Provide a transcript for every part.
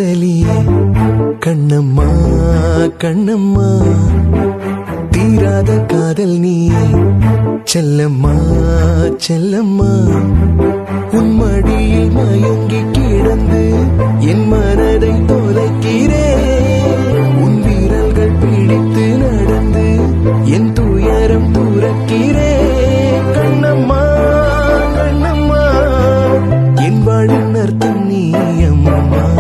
காதலியே கண்ணம்மா கண்ணம்மா தீராத காதல் நீயே செல்லம்மா செல்லம்மா உன் மடியில் மயங்கி கிடந்து என் மனதை தொலைக்கிறேன் உன் வீரல்கள் பிடித்து நடந்து என் துயரம் துறக்கிறேன் கண்ணம்மா கண்ணம்மா என் வாழின் அர்த்தம் நீ அம்மா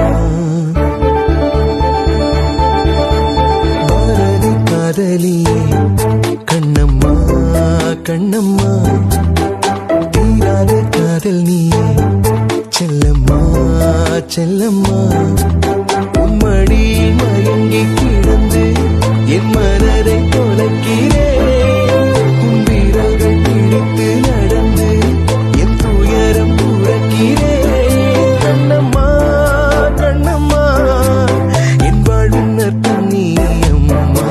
பாரதி காதலியே கண்ணம்மா கண்ணம்மா தீராத காதல் நீயே செல்லம்மா செல்லம்மா உம்மடி மயங்கி கிடந்து என் மனதை தொலைக்கிறேன் உன் வீரர்கள் பிடித்து நடந்து என் துயரம் துறக்கிறேன் கண்ணம்மா கண்ணம்மா என் வாழ்வின் அர்த்தம் நீ அம்மா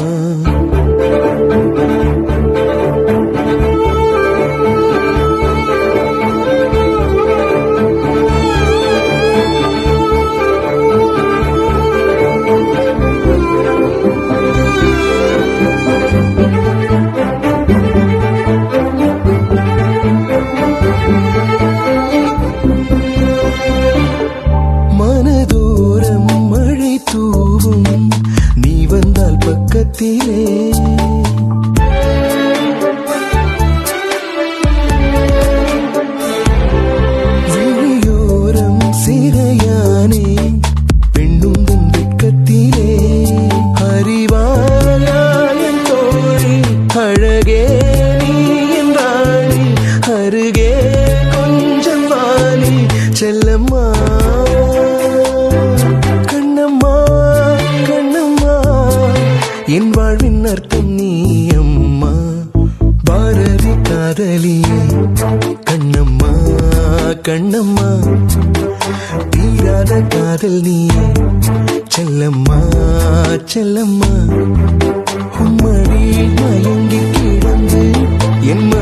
மனதோரம் மழை தூவும் நீ வந்தால் பக்கத்திலே விழியோரம் சிறையானே பெண்ணும் தன் வெட்கத்திலே அறிவாயாயம் தோழி அழகே நீ என்றாழி அருகே கொஞ்சம் வாலி செல்லம்மா கண்ணம்மா கண்ணம்மா என் வாழ்வின் அர்த்தம் நீ அம்மா பாரதி காதலியே கண்ணம்மா கண்ணம்மா தீராத காதல் நீயே செல்லம்மா செல்லம்மா உம்மடி மயங்கி கிடந்து என்